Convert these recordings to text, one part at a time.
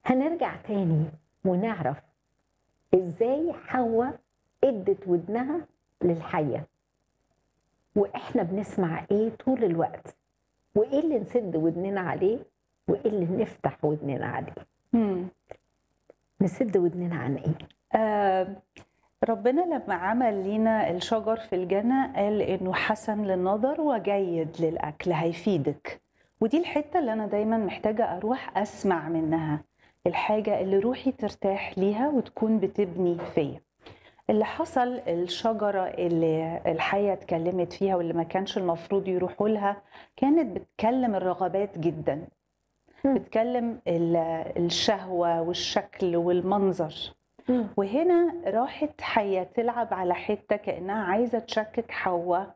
هنرجع تاني ونعرف ازاي حواء ادت ودنها للحيه واحنا بنسمع ايه طول الوقت وايه اللي نسد ودننا عليه وايه اللي نفتح ودننا عليه مم. نسد ودننا عن ايه آه ربنا لما عمل لينا الشجر في الجنة قال إنه حسن للنظر وجيد للأكل هيفيدك ودي الحتة اللي أنا دايما محتاجة أروح أسمع منها الحاجة اللي روحي ترتاح ليها وتكون بتبني فيا اللي حصل الشجرة اللي الحية اتكلمت فيها واللي ما كانش المفروض يروحوا لها كانت بتكلم الرغبات جدا مم. بتكلم ال- الشهوة والشكل والمنظر وهنا راحت حية تلعب على حتة كأنها عايزة تشكك حواء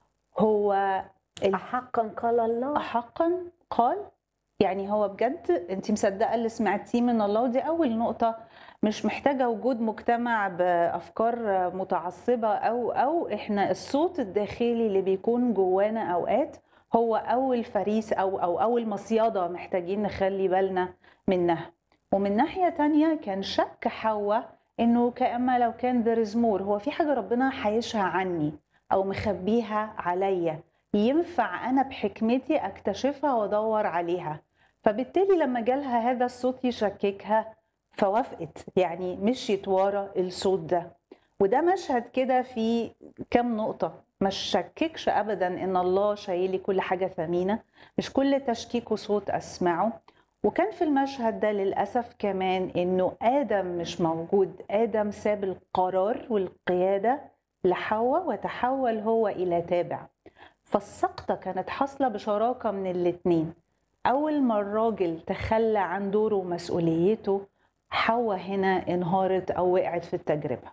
هو ال- احقا قال الله أحقا قال يعني هو بجد انت مصدقة اللي سمعتيه من الله ودي أول نقطة مش محتاجة وجود مجتمع بأفكار متعصبة أو أو إحنا الصوت الداخلي اللي بيكون جوانا أوقات هو أول فريس أو أو أول مصيادة محتاجين نخلي بالنا منها ومن ناحية تانية كان شك حواء إنه كأما لو كان برزمور هو في حاجة ربنا حايشها عني أو مخبيها عليا ينفع أنا بحكمتي أكتشفها وأدور عليها فبالتالي لما جالها هذا الصوت يشككها فوافقت يعني مشيت ورا الصوت ده وده مشهد كده في كام نقطة ما شككش أبدا إن الله شايلي كل حاجة ثمينة مش كل تشكيك وصوت أسمعه وكان في المشهد ده للأسف كمان إنه آدم مش موجود آدم ساب القرار والقيادة لحواء وتحول هو إلى تابع فالسقطة كانت حاصلة بشراكة من الاتنين أول ما الراجل تخلى عن دوره ومسؤوليته حواء هنا انهارت أو وقعت في التجربة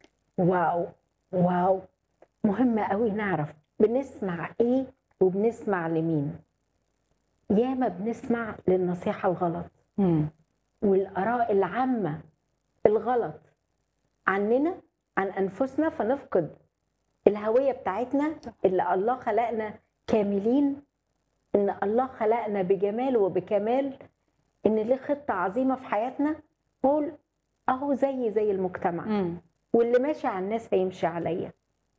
واو واو مهم قوي نعرف بنسمع ايه وبنسمع لمين ياما بنسمع للنصيحة الغلط والآراء العامة الغلط عننا عن أنفسنا فنفقد الهوية بتاعتنا اللي الله خلقنا كاملين إن الله خلقنا بجمال وبكمال إن ليه خطة عظيمة في حياتنا قول أهو زي زي المجتمع مم. واللي ماشي على الناس هيمشي عليا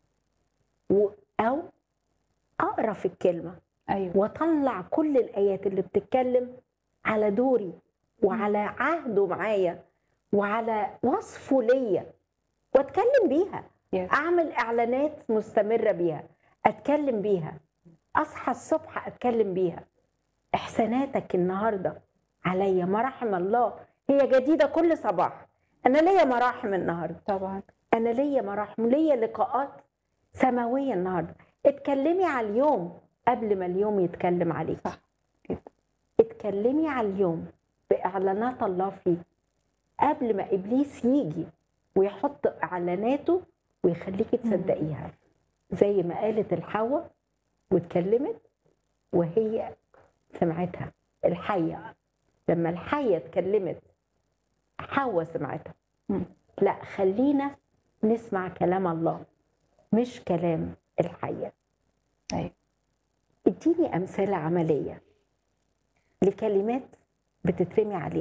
و- أو أقرأ في الكلمة أيوة واطلع كل الايات اللي بتتكلم على دوري وعلى عهده معايا وعلى وصفه ليا واتكلم بيها Yes. اعمل اعلانات مستمره بيها اتكلم بيها اصحى الصبح اتكلم بيها احساناتك النهارده عليا مراحم الله هي جديده كل صباح انا ليا مراحم النهارده طبعا انا ليا مراحم ليا لقاءات سماويه النهارده اتكلمي على اليوم قبل ما اليوم يتكلم عليك صح كده. اتكلمي على اليوم باعلانات الله فيه قبل ما ابليس يجي ويحط اعلاناته ويخليكي تصدقيها زي ما قالت الحواء واتكلمت وهي سمعتها الحيه لما الحيه اتكلمت حواء سمعتها مم. لا خلينا نسمع كلام الله مش كلام الحيه أيوة. اديني امثله عمليه لكلمات بتترمي علينا